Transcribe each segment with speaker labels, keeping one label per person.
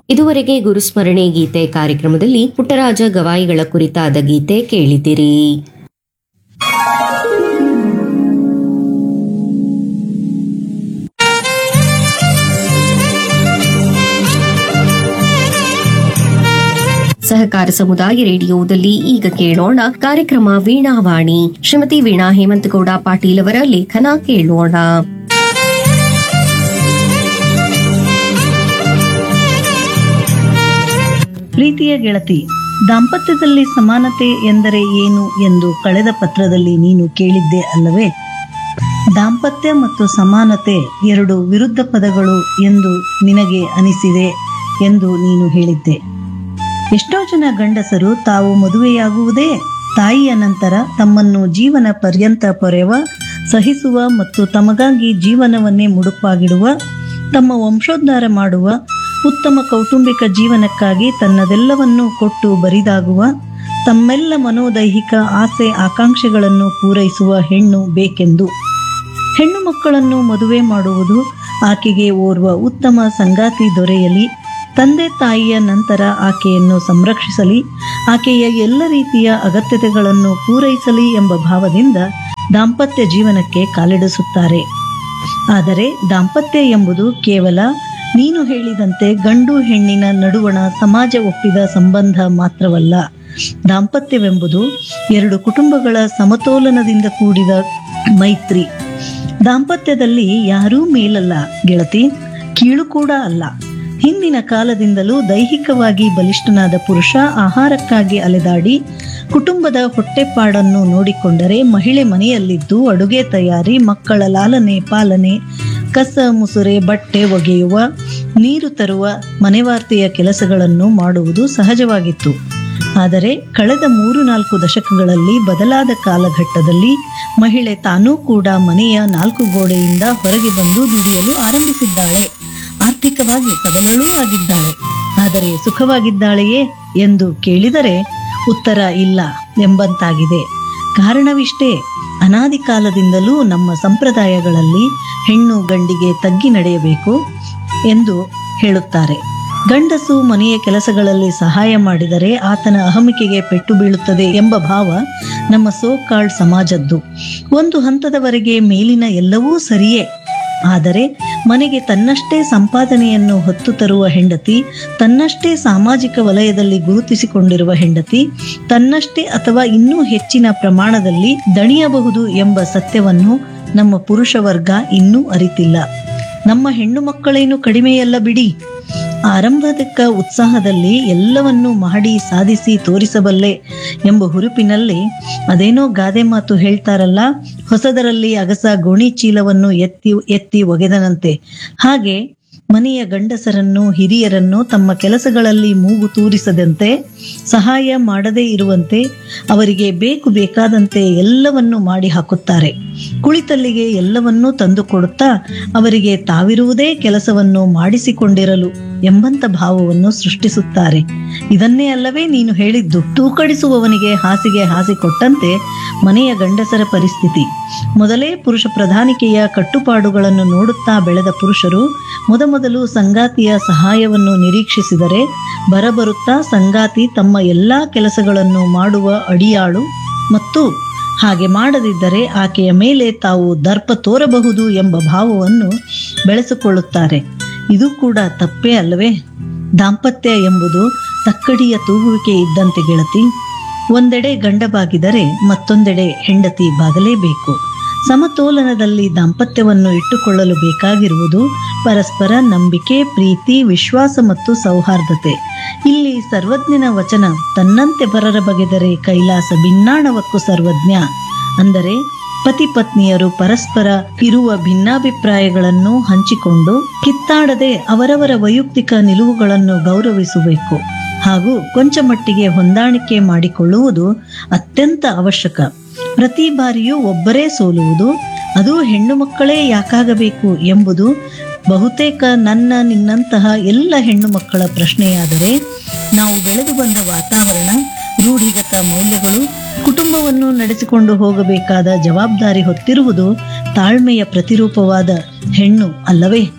Speaker 1: ಇದುವರೆಗೆ ಗುರುಸ್ಮರಣೆ ಗೀತೆ ಕಾರ್ಯಕ್ರಮದಲ್ಲಿ ಪುಟ್ಟರಾಜ ಗವಾಯಿಗಳ ಕುರಿತಾದ ಗೀತೆ ಕೇಳಿದಿರಿ ಸಹಕಾರ ಸಮುದಾಯ ರೇಡಿಯೋದಲ್ಲಿ ಈಗ ಕೇಳೋಣ ಕಾರ್ಯಕ್ರಮ ವೀಣಾವಾಣಿ ಶ್ರೀಮತಿ ವೀಣಾ ಹೇಮಂತಗೌಡ ಪಾಟೀಲ್ ಅವರ ಲೇಖನ ಕೇಳೋಣ
Speaker 2: ಪ್ರೀತಿಯ ಗೆಳತಿ ದಾಂಪತ್ಯದಲ್ಲಿ ಸಮಾನತೆ ಎಂದರೆ ಏನು ಎಂದು ಕಳೆದ ಪತ್ರದಲ್ಲಿ ನೀನು ಕೇಳಿದ್ದೆ ಅಲ್ಲವೇ ದಾಂಪತ್ಯ ಮತ್ತು ಸಮಾನತೆ ಎರಡು ವಿರುದ್ಧ ಪದಗಳು ಎಂದು ನಿನಗೆ ಅನಿಸಿದೆ ಎಂದು ನೀನು ಹೇಳಿದ್ದೆ ಎಷ್ಟೋ ಜನ ಗಂಡಸರು ತಾವು ಮದುವೆಯಾಗುವುದೇ ತಾಯಿಯ ನಂತರ ತಮ್ಮನ್ನು ಜೀವನ ಪರ್ಯಂತ ಪೊರೆವ ಸಹಿಸುವ ಮತ್ತು ತಮಗಾಗಿ ಜೀವನವನ್ನೇ ಮುಡುಪಾಗಿಡುವ ತಮ್ಮ ವಂಶೋದ್ಧಾರ ಮಾಡುವ ಉತ್ತಮ ಕೌಟುಂಬಿಕ ಜೀವನಕ್ಕಾಗಿ ತನ್ನದೆಲ್ಲವನ್ನೂ ಕೊಟ್ಟು ಬರಿದಾಗುವ ತಮ್ಮೆಲ್ಲ ಮನೋದೈಹಿಕ ಆಸೆ ಆಕಾಂಕ್ಷೆಗಳನ್ನು ಪೂರೈಸುವ ಹೆಣ್ಣು ಬೇಕೆಂದು ಹೆಣ್ಣು ಮಕ್ಕಳನ್ನು ಮದುವೆ ಮಾಡುವುದು ಆಕೆಗೆ ಓರ್ವ ಉತ್ತಮ ಸಂಗಾತಿ ದೊರೆಯಲಿ ತಂದೆ ತಾಯಿಯ ನಂತರ ಆಕೆಯನ್ನು ಸಂರಕ್ಷಿಸಲಿ ಆಕೆಯ ಎಲ್ಲ ರೀತಿಯ ಅಗತ್ಯತೆಗಳನ್ನು ಪೂರೈಸಲಿ ಎಂಬ ಭಾವದಿಂದ ದಾಂಪತ್ಯ ಜೀವನಕ್ಕೆ ಕಾಲಿಡಿಸುತ್ತಾರೆ ಆದರೆ ದಾಂಪತ್ಯ ಎಂಬುದು ಕೇವಲ ನೀನು ಹೇಳಿದಂತೆ ಗಂಡು ಹೆಣ್ಣಿನ ನಡುವಣ ಸಮಾಜ ಒಪ್ಪಿದ ಸಂಬಂಧ ಮಾತ್ರವಲ್ಲ ದಾಂಪತ್ಯವೆಂಬುದು ಎರಡು ಕುಟುಂಬಗಳ ಸಮತೋಲನದಿಂದ ಕೂಡಿದ ಮೈತ್ರಿ ದಾಂಪತ್ಯದಲ್ಲಿ ಯಾರೂ ಮೇಲಲ್ಲ ಗೆಳತಿ ಕೀಳು ಕೂಡ ಅಲ್ಲ ಹಿಂದಿನ ಕಾಲದಿಂದಲೂ ದೈಹಿಕವಾಗಿ ಬಲಿಷ್ಠನಾದ ಪುರುಷ ಆಹಾರಕ್ಕಾಗಿ ಅಲೆದಾಡಿ ಕುಟುಂಬದ ಹೊಟ್ಟೆಪಾಡನ್ನು ನೋಡಿಕೊಂಡರೆ ಮಹಿಳೆ ಮನೆಯಲ್ಲಿದ್ದು ಅಡುಗೆ ತಯಾರಿ ಮಕ್ಕಳ ಲಾಲನೆ ಪಾಲನೆ ಕಸ ಮುಸುರೆ ಬಟ್ಟೆ ಒಗೆಯುವ ನೀರು ತರುವ ಮನೆವಾರ್ತೆಯ ಕೆಲಸಗಳನ್ನು ಮಾಡುವುದು ಸಹಜವಾಗಿತ್ತು ಆದರೆ ಕಳೆದ ಮೂರು ನಾಲ್ಕು ದಶಕಗಳಲ್ಲಿ ಬದಲಾದ ಕಾಲಘಟ್ಟದಲ್ಲಿ ಮಹಿಳೆ ತಾನೂ ಕೂಡ ಮನೆಯ ನಾಲ್ಕು ಗೋಡೆಯಿಂದ ಹೊರಗೆ ಬಂದು ದುಡಿಯಲು ಆರಂಭಿಸಿದ್ದಾಳೆ ಆರ್ಥಿಕವಾಗಿ ಸಬಲಳೂ ಆಗಿದ್ದಾಳೆ ಆದರೆ ಸುಖವಾಗಿದ್ದಾಳೆಯೇ ಎಂದು ಕೇಳಿದರೆ ಉತ್ತರ ಇಲ್ಲ ಎಂಬಂತಾಗಿದೆ ಕಾರಣವಿಷ್ಟೇ ಅನಾದಿ ಕಾಲದಿಂದಲೂ ನಮ್ಮ ಸಂಪ್ರದಾಯಗಳಲ್ಲಿ ಹೆಣ್ಣು ಗಂಡಿಗೆ ತಗ್ಗಿ ನಡೆಯಬೇಕು ಎಂದು ಹೇಳುತ್ತಾರೆ ಗಂಡಸು ಮನೆಯ ಕೆಲಸಗಳಲ್ಲಿ ಸಹಾಯ ಮಾಡಿದರೆ ಆತನ ಅಹಮಿಕೆಗೆ ಪೆಟ್ಟು ಬೀಳುತ್ತದೆ ಎಂಬ ಭಾವ ನಮ್ಮ ಸೋ ಕಾಲ್ಡ್ ಸಮಾಜದ್ದು ಒಂದು ಹಂತದವರೆಗೆ ಮೇಲಿನ ಎಲ್ಲವೂ ಸರಿಯೇ ಆದರೆ ಮನೆಗೆ ತನ್ನಷ್ಟೇ ಸಂಪಾದನೆಯನ್ನು ಹೊತ್ತು ತರುವ ಹೆಂಡತಿ ತನ್ನಷ್ಟೇ ಸಾಮಾಜಿಕ ವಲಯದಲ್ಲಿ ಗುರುತಿಸಿಕೊಂಡಿರುವ ಹೆಂಡತಿ ತನ್ನಷ್ಟೇ ಅಥವಾ ಇನ್ನೂ ಹೆಚ್ಚಿನ ಪ್ರಮಾಣದಲ್ಲಿ ದಣಿಯಬಹುದು ಎಂಬ ಸತ್ಯವನ್ನು ನಮ್ಮ ಪುರುಷ ವರ್ಗ ಇನ್ನೂ ಅರಿತಿಲ್ಲ ನಮ್ಮ ಹೆಣ್ಣು ಮಕ್ಕಳೇನು ಕಡಿಮೆಯಲ್ಲ ಬಿಡಿ ಆರಂಭದಕ್ಕ ಉತ್ಸಾಹದಲ್ಲಿ ಎಲ್ಲವನ್ನೂ ಮಾಡಿ ಸಾಧಿಸಿ ತೋರಿಸಬಲ್ಲೆ ಎಂಬ ಹುರುಪಿನಲ್ಲಿ ಅದೇನೋ ಗಾದೆ ಮಾತು ಹೇಳ್ತಾರಲ್ಲ ಹೊಸದರಲ್ಲಿ ಅಗಸ ಗೋಣಿ ಚೀಲವನ್ನು ಎತ್ತಿ ಎತ್ತಿ ಒಗೆದನಂತೆ ಹಾಗೆ ಮನೆಯ ಗಂಡಸರನ್ನು ಹಿರಿಯರನ್ನು ತಮ್ಮ ಕೆಲಸಗಳಲ್ಲಿ ಮೂಗು ತೂರಿಸದಂತೆ ಸಹಾಯ ಮಾಡದೇ ಇರುವಂತೆ ಅವರಿಗೆ ಬೇಕು ಬೇಕಾದಂತೆ ಎಲ್ಲವನ್ನೂ ಮಾಡಿ ಹಾಕುತ್ತಾರೆ ಕುಳಿತಲ್ಲಿಗೆ ಎಲ್ಲವನ್ನೂ ತಂದು ಕೊಡುತ್ತಾ ಅವರಿಗೆ ತಾವಿರುವುದೇ ಕೆಲಸವನ್ನು ಮಾಡಿಸಿಕೊಂಡಿರಲು ಎಂಬಂತ ಭಾವವನ್ನು ಸೃಷ್ಟಿಸುತ್ತಾರೆ ಇದನ್ನೇ ಅಲ್ಲವೇ ನೀನು ಹೇಳಿದ್ದು ತೂಕಡಿಸುವವನಿಗೆ ಹಾಸಿಗೆ ಹಾಸಿಕೊಟ್ಟಂತೆ ಮನೆಯ ಗಂಡಸರ ಪರಿಸ್ಥಿತಿ ಮೊದಲೇ ಪುರುಷ ಪ್ರಧಾನಿಕೆಯ ಕಟ್ಟುಪಾಡುಗಳನ್ನು ನೋಡುತ್ತಾ ಬೆಳೆದ ಪುರುಷರು ಮೊದಮೊದಲು ಸಂಗಾತಿಯ ಸಹಾಯವನ್ನು ನಿರೀಕ್ಷಿಸಿದರೆ ಬರಬರುತ್ತಾ ಸಂಗಾತಿ ತಮ್ಮ ಎಲ್ಲಾ ಕೆಲಸಗಳನ್ನು ಮಾಡುವ ಅಡಿಯಾಳು ಮತ್ತು ಹಾಗೆ ಮಾಡದಿದ್ದರೆ ಆಕೆಯ ಮೇಲೆ ತಾವು ದರ್ಪ ತೋರಬಹುದು ಎಂಬ ಭಾವವನ್ನು ಬೆಳೆಸಿಕೊಳ್ಳುತ್ತಾರೆ ಇದು ಕೂಡ ತಪ್ಪೇ ಅಲ್ಲವೇ ದಾಂಪತ್ಯ ಎಂಬುದು ತಕ್ಕಡಿಯ ತೂಗುವಿಕೆ ಇದ್ದಂತೆ ಗೆಳತಿ ಒಂದೆಡೆ ಗಂಡ ಬಾಗಿದರೆ ಮತ್ತೊಂದೆಡೆ ಹೆಂಡತಿ ಬಾಗಲೇಬೇಕು ಸಮತೋಲನದಲ್ಲಿ ದಾಂಪತ್ಯವನ್ನು ಇಟ್ಟುಕೊಳ್ಳಲು ಬೇಕಾಗಿರುವುದು ಪರಸ್ಪರ ನಂಬಿಕೆ ಪ್ರೀತಿ ವಿಶ್ವಾಸ ಮತ್ತು ಸೌಹಾರ್ದತೆ ಇಲ್ಲಿ ಸರ್ವಜ್ಞನ ವಚನ ತನ್ನಂತೆ ಪರರ ಬಗೆದರೆ ಕೈಲಾಸ ಭಿನ್ನಾಣವಕ್ಕೂ ಸರ್ವಜ್ಞ ಅಂದರೆ ಪತಿ ಪತ್ನಿಯರು ಪರಸ್ಪರ ಇರುವ ಭಿನ್ನಾಭಿಪ್ರಾಯಗಳನ್ನು ಹಂಚಿಕೊಂಡು ಕಿತ್ತಾಡದೆ ಅವರವರ ವೈಯಕ್ತಿಕ ನಿಲುವುಗಳನ್ನು ಗೌರವಿಸಬೇಕು ಹಾಗೂ ಕೊಂಚ ಮಟ್ಟಿಗೆ ಹೊಂದಾಣಿಕೆ ಮಾಡಿಕೊಳ್ಳುವುದು ಅತ್ಯಂತ ಅವಶ್ಯಕ ಪ್ರತಿ ಬಾರಿಯೂ ಒಬ್ಬರೇ ಸೋಲುವುದು ಅದು ಹೆಣ್ಣು ಮಕ್ಕಳೇ ಯಾಕಾಗಬೇಕು ಎಂಬುದು ಬಹುತೇಕ ನನ್ನ ನಿನ್ನಂತಹ ಎಲ್ಲ ಹೆಣ್ಣು ಮಕ್ಕಳ ಪ್ರಶ್ನೆಯಾದರೆ ನಾವು ಬೆಳೆದು ಬಂದ ವಾತಾವರಣ ರೂಢಿಗತ ಮೌಲ್ಯಗಳು ಕುಟುಂಬವನ್ನು ನಡೆಸಿಕೊಂಡು ಹೋಗಬೇಕಾದ ಜವಾಬ್ದಾರಿ ಹೊತ್ತಿರುವುದು ತಾಳ್ಮೆಯ ಪ್ರತಿರೂಪವಾದ ಹೆಣ್ಣು ಅಲ್ಲವೇ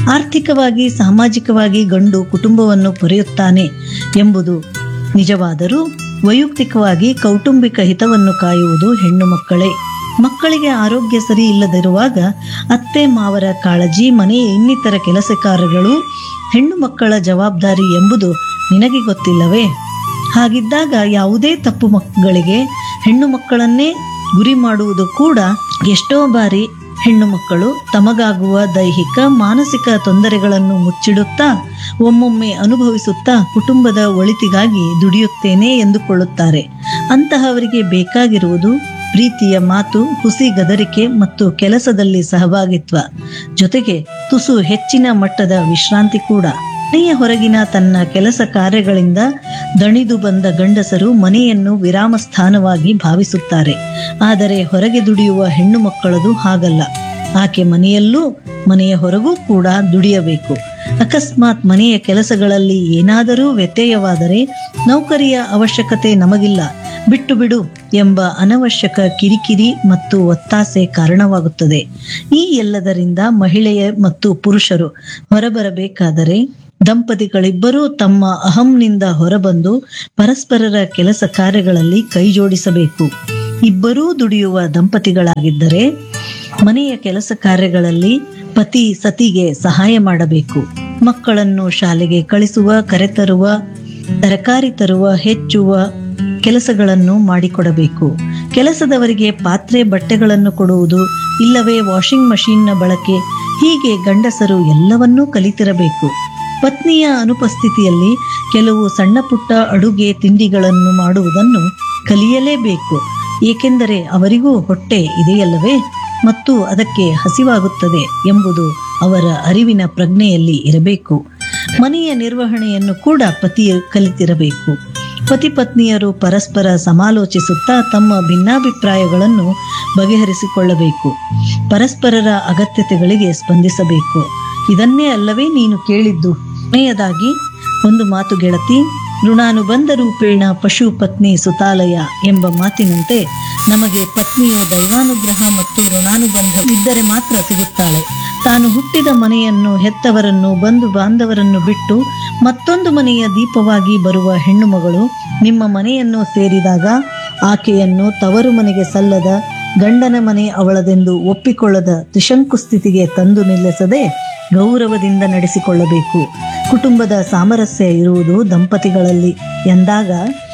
Speaker 2: ಆರ್ಥಿಕವಾಗಿ ಸಾಮಾಜಿಕವಾಗಿ ಗಂಡು ಕುಟುಂಬವನ್ನು ಪೊರೆಯುತ್ತಾನೆ ಎಂಬುದು ನಿಜವಾದರೂ ವೈಯಕ್ತಿಕವಾಗಿ ಕೌಟುಂಬಿಕ ಹಿತವನ್ನು ಕಾಯುವುದು ಹೆಣ್ಣು ಮಕ್ಕಳೇ ಮಕ್ಕಳಿಗೆ ಆರೋಗ್ಯ ಸರಿ ಇಲ್ಲದಿರುವಾಗ ಅತ್ತೆ ಮಾವರ ಕಾಳಜಿ ಮನೆಯ ಇನ್ನಿತರ ಕೆಲಸ ಕಾರ್ಯಗಳು ಹೆಣ್ಣು ಮಕ್ಕಳ ಜವಾಬ್ದಾರಿ ಎಂಬುದು ನಿನಗೆ ಗೊತ್ತಿಲ್ಲವೇ ಹಾಗಿದ್ದಾಗ ಯಾವುದೇ ತಪ್ಪು ಮಕ್ಕಳಿಗೆ ಹೆಣ್ಣು ಮಕ್ಕಳನ್ನೇ ಗುರಿ ಮಾಡುವುದು ಕೂಡ ಎಷ್ಟೋ ಬಾರಿ ಹೆಣ್ಣು ಮಕ್ಕಳು ತಮಗಾಗುವ ದೈಹಿಕ ಮಾನಸಿಕ ತೊಂದರೆಗಳನ್ನು ಮುಚ್ಚಿಡುತ್ತಾ ಒಮ್ಮೊಮ್ಮೆ ಅನುಭವಿಸುತ್ತಾ ಕುಟುಂಬದ ಒಳಿತಿಗಾಗಿ ದುಡಿಯುತ್ತೇನೆ ಎಂದುಕೊಳ್ಳುತ್ತಾರೆ ಅಂತಹವರಿಗೆ ಬೇಕಾಗಿರುವುದು ಪ್ರೀತಿಯ ಮಾತು ಹುಸಿ ಗದರಿಕೆ ಮತ್ತು ಕೆಲಸದಲ್ಲಿ ಸಹಭಾಗಿತ್ವ ಜೊತೆಗೆ ತುಸು ಹೆಚ್ಚಿನ ಮಟ್ಟದ ವಿಶ್ರಾಂತಿ ಕೂಡ ಮನೆಯ ಹೊರಗಿನ ತನ್ನ ಕೆಲಸ ಕಾರ್ಯಗಳಿಂದ ದಣಿದು ಬಂದ ಗಂಡಸರು ಮನೆಯನ್ನು ವಿರಾಮ ಸ್ಥಾನವಾಗಿ ಭಾವಿಸುತ್ತಾರೆ ಆದರೆ ಹೊರಗೆ ದುಡಿಯುವ ಹೆಣ್ಣು ಮಕ್ಕಳದು ಹಾಗಲ್ಲ ಆಕೆ ಮನೆಯಲ್ಲೂ ಮನೆಯ ಹೊರಗೂ ಕೂಡ ದುಡಿಯಬೇಕು ಅಕಸ್ಮಾತ್ ಮನೆಯ ಕೆಲಸಗಳಲ್ಲಿ ಏನಾದರೂ ವ್ಯತ್ಯಯವಾದರೆ ನೌಕರಿಯ ಅವಶ್ಯಕತೆ ನಮಗಿಲ್ಲ ಬಿಟ್ಟು ಬಿಡು ಎಂಬ ಅನವಶ್ಯಕ ಕಿರಿಕಿರಿ ಮತ್ತು ಒತ್ತಾಸೆ ಕಾರಣವಾಗುತ್ತದೆ ಈ ಎಲ್ಲದರಿಂದ ಮಹಿಳೆಯ ಮತ್ತು ಪುರುಷರು ಹೊರಬರಬೇಕಾದರೆ ದಂಪತಿಗಳಿಬ್ಬರೂ ತಮ್ಮ ಅಹಂನಿಂದ ಹೊರಬಂದು ಪರಸ್ಪರರ ಕೆಲಸ ಕಾರ್ಯಗಳಲ್ಲಿ ಕೈಜೋಡಿಸಬೇಕು ಇಬ್ಬರೂ ದುಡಿಯುವ ದಂಪತಿಗಳಾಗಿದ್ದರೆ ಮನೆಯ ಕೆಲಸ ಕಾರ್ಯಗಳಲ್ಲಿ ಪತಿ ಸತಿಗೆ ಸಹಾಯ ಮಾಡಬೇಕು ಮಕ್ಕಳನ್ನು ಶಾಲೆಗೆ ಕಳಿಸುವ ಕರೆತರುವ ತರಕಾರಿ ತರುವ ಹೆಚ್ಚುವ ಕೆಲಸಗಳನ್ನು ಮಾಡಿಕೊಡಬೇಕು ಕೆಲಸದವರಿಗೆ ಪಾತ್ರೆ ಬಟ್ಟೆಗಳನ್ನು ಕೊಡುವುದು ಇಲ್ಲವೇ ವಾಷಿಂಗ್ ಮಷೀನ್ನ ಬಳಕೆ ಹೀಗೆ ಗಂಡಸರು ಎಲ್ಲವನ್ನೂ ಕಲಿತಿರಬೇಕು ಪತ್ನಿಯ ಅನುಪಸ್ಥಿತಿಯಲ್ಲಿ ಕೆಲವು ಸಣ್ಣ ಪುಟ್ಟ ಅಡುಗೆ ತಿಂಡಿಗಳನ್ನು ಮಾಡುವುದನ್ನು ಕಲಿಯಲೇಬೇಕು ಏಕೆಂದರೆ ಅವರಿಗೂ ಹೊಟ್ಟೆ ಇದೆಯಲ್ಲವೇ ಮತ್ತು ಅದಕ್ಕೆ ಹಸಿವಾಗುತ್ತದೆ ಎಂಬುದು ಅವರ ಅರಿವಿನ ಪ್ರಜ್ಞೆಯಲ್ಲಿ ಇರಬೇಕು ಮನೆಯ ನಿರ್ವಹಣೆಯನ್ನು ಕೂಡ ಪತಿಯು ಕಲಿತಿರಬೇಕು ಪತಿ ಪತ್ನಿಯರು ಪರಸ್ಪರ ಸಮಾಲೋಚಿಸುತ್ತಾ ತಮ್ಮ ಭಿನ್ನಾಭಿಪ್ರಾಯಗಳನ್ನು ಬಗೆಹರಿಸಿಕೊಳ್ಳಬೇಕು ಪರಸ್ಪರರ ಅಗತ್ಯತೆಗಳಿಗೆ ಸ್ಪಂದಿಸಬೇಕು ಇದನ್ನೇ ಅಲ್ಲವೇ ನೀನು ಕೇಳಿದ್ದು ಕೊನೆಯದಾಗಿ ಒಂದು ಮಾತು ಗೆಳತಿ ಋಣಾನುಬಂಧ ರೂಪೇಣ ಪಶು ಪತ್ನಿ ಸುತಾಲಯ ಎಂಬ ಮಾತಿನಂತೆ ನಮಗೆ ಪತ್ನಿಯು ದೈವಾನುಗ್ರಹ ಮತ್ತು ಋಣಾನುಬಂಧ ಇದ್ದರೆ ಮಾತ್ರ ಸಿಗುತ್ತಾಳೆ ತಾನು ಹುಟ್ಟಿದ ಮನೆಯನ್ನು ಹೆತ್ತವರನ್ನು ಬಂಧು ಬಾಂಧವರನ್ನು ಬಿಟ್ಟು ಮತ್ತೊಂದು ಮನೆಯ ದೀಪವಾಗಿ ಬರುವ ಹೆಣ್ಣು ಮಗಳು ನಿಮ್ಮ ಮನೆಯನ್ನು ಸೇರಿದಾಗ ಆಕೆಯನ್ನು ತವರು ಮನೆಗೆ ಸಲ್ಲದ ಗಂಡನ ಮನೆ ಅವಳದೆಂದು ಒಪ್ಪಿಕೊಳ್ಳದ ತ್ರಿಶಂಕು ಸ್ಥಿತಿಗೆ ತಂದು ನಿಲ್ಲಿಸದೆ ಗೌರವದಿಂದ ನಡೆಸಿಕೊಳ್ಳಬೇಕು ಕುಟುಂಬದ ಸಾಮರಸ್ಯ ಇರುವುದು ದಂಪತಿಗಳಲ್ಲಿ ಎಂದಾಗ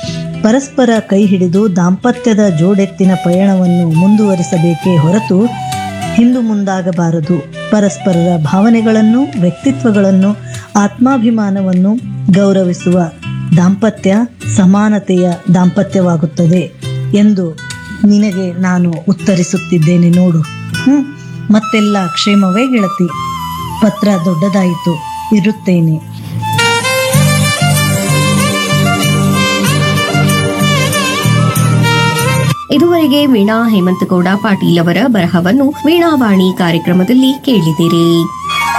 Speaker 2: ಪರಸ್ಪರ ಕೈ ಹಿಡಿದು ದಾಂಪತ್ಯದ ಜೋಡೆತ್ತಿನ ಪಯಣವನ್ನು ಮುಂದುವರಿಸಬೇಕೇ ಹೊರತು ಹಿಂದು ಮುಂದಾಗಬಾರದು ಪರಸ್ಪರರ ಭಾವನೆಗಳನ್ನು ವ್ಯಕ್ತಿತ್ವಗಳನ್ನು ಆತ್ಮಾಭಿಮಾನವನ್ನು ಗೌರವಿಸುವ ದಾಂಪತ್ಯ ಸಮಾನತೆಯ ದಾಂಪತ್ಯವಾಗುತ್ತದೆ ಎಂದು ನಿನಗೆ ನಾನು ಉತ್ತರಿಸುತ್ತಿದ್ದೇನೆ ನೋಡು ಹ್ಮ್ ಮತ್ತೆಲ್ಲ ಕ್ಷೇಮವೇ ಗೆಳತಿ ಪತ್ರ ದೊಡ್ಡದಾಯಿತು ಇರುತ್ತೇನೆ
Speaker 1: ಇದುವರೆಗೆ ವೀಣಾ ಹೇಮಂತಗೌಡ ಪಾಟೀಲ್ ಅವರ ಬರಹವನ್ನು ವೀಣಾವಾಣಿ ಕಾರ್ಯಕ್ರಮದಲ್ಲಿ ಕೇಳಿದಿರಿ